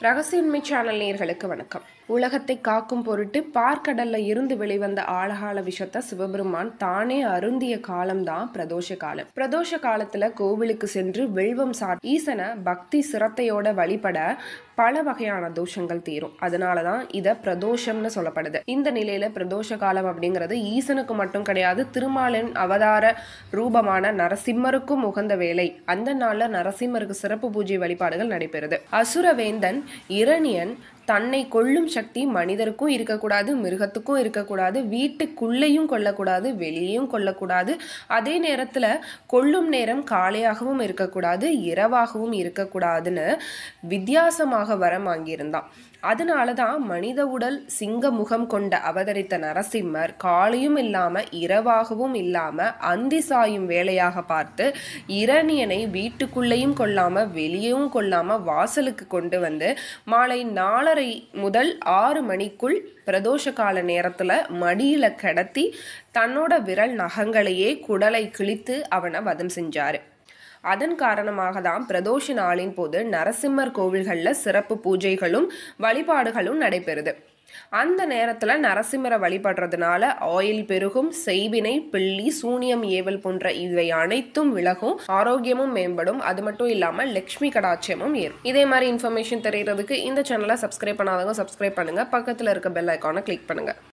ரகசியன்மை channel நேயர்களுக்கு வணக்கம் உலகத்தை காக்கும் பொருட்டு பார்க்கடல்ல இருந்து வெளிவந்த ஆழகால விஷத்தை சிவபெருமான் தானே அருந்திய காலம்தான் பிரதோஷ காலம் பிரதோஷ காலத்துல கோவிலுக்கு சென்று வெல்வம் சாட் ஈசனை பக்தி சிரத்தையோட வழிபட பல வகையான தோஷங்கள் தீரும் அதனாலதான் இத பிரதோஷம்னு சொல்லப்படுது இந்த நிலையில பிரதோஷ காலம் அப்படிங்கிறது ஈசனுக்கு மட்டும் கிடையாது திருமாலின் அவதார ரூபமான நரசிம்மருக்கும் உகந்த வேலை அந்த நாள்ல நரசிம்மருக்கு சிறப்பு பூஜை வழிபாடுகள் நடைபெறுது அசுரவேந்தன் இரணியன் தன்னை கொல்லும் சக்தி மனிதருக்கும் இருக்கக்கூடாது மிருகத்துக்கும் இருக்கக்கூடாது வீட்டுக்குள்ளேயும் கொல்லக்கூடாது வெளியேயும் கொல்லக்கூடாது அதே நேரத்தில் கொல்லும் நேரம் காலையாகவும் இருக்கக்கூடாது இரவாகவும் இருக்கக்கூடாதுன்னு வித்தியாசமாக வரம் வாங்கியிருந்தான் அதனால தான் மனித உடல் சிங்க முகம் கொண்ட அவதரித்த நரசிம்மர் காலையும் இல்லாம இரவாகவும் இல்லாம அந்தி சாயும் வேலையாக பார்த்து இரணியனை வீட்டுக்குள்ளேயும் கொள்ளாம வெளியேவும் கொள்ளாம வாசலுக்கு கொண்டு வந்து மாலை நாலரை முதல் ஆறு மணிக்குள் பிரதோஷ கால நேரத்துல மடியில கடத்தி தன்னோட விரல் நகங்களையே குடலை கிழித்து அவனை வதம் செஞ்சாரு அதன் காரணமாக தான் பிரதோஷ நாளின் போது நரசிம்மர் கோவில்களில் சிறப்பு பூஜைகளும் வழிபாடுகளும் நடைபெறுது அந்த நேரத்தில் நரசிம்மரை வழிபடுறதுனால ஆயில் பெருகும் செய்வினை பிள்ளி சூனியம் ஏவல் போன்ற இவை அனைத்தும் விலகும் ஆரோக்கியமும் மேம்படும் அது மட்டும் இல்லாமல் லக்ஷ்மி கடாட்சியமும் ஏறும் இதே மாதிரி இன்ஃபர்மேஷன் தெரியறதுக்கு இந்த சேனலை சப்ஸ்கிரைப் பண்ணாதவங்க சப்ஸ்கிரைப் பண்ணுங்க பக்கத்தில் இருக்க பெல் ஐக்கானை கிளிக் பண்ணுங்க